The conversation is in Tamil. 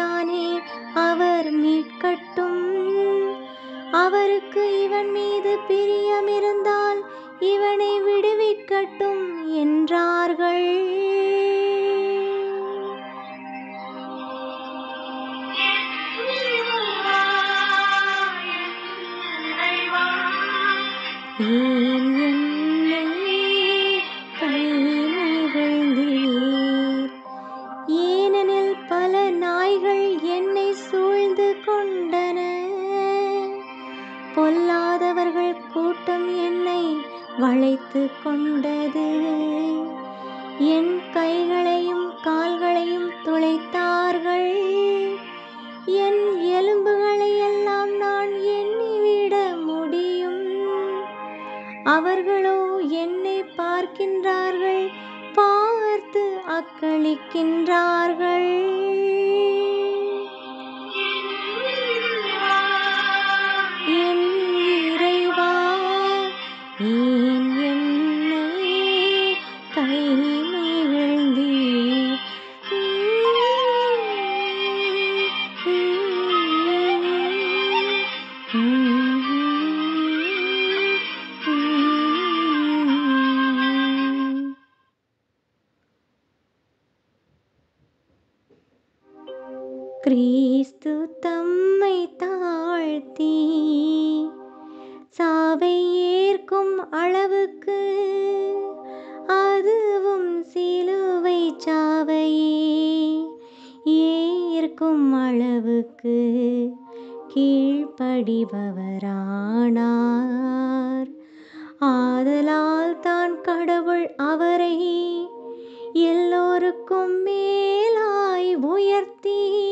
தானே அவர் மீட்கட்டும் அவருக்கு இவன் மீது பிரியம் இருந்தால் இவனை விடுவிக்கட்டும் என்றார்கள் ஏன் என்னை கைவிழ்ந்தீர்? ஏனெனில் பல நாய்கள் என்னை சூழ்ந்து கொண்டன பொல்லாதவர்கள் கூட்டம் என்னை வளைத்து கொண்டது என் கைகளையும் கால்களையும் துளைத்தார்கள் என் எலும்புகளை எல்லாம் நான் எண்ணிவிட முடியும் அவர்களோ என்னை பார்க்கின்றார்கள் பார்த்து அக்களிக்கின்றார்கள் என் இறைவா ஏன் என்னை கைவிழ்ந்தீர்? கிறிஸ்து தம்மை தாழ்த்தி சாவை ஏற்கும் அளவுக்கு அதுவும் சிலுவை சாவையே ஏற்கும் அளவுக்கு கீழ்ப்படிபவரானார் ஆதலால் தான் கடவுள் அவரை எல்லோருக்கும் மேலாய் உயர்த்தி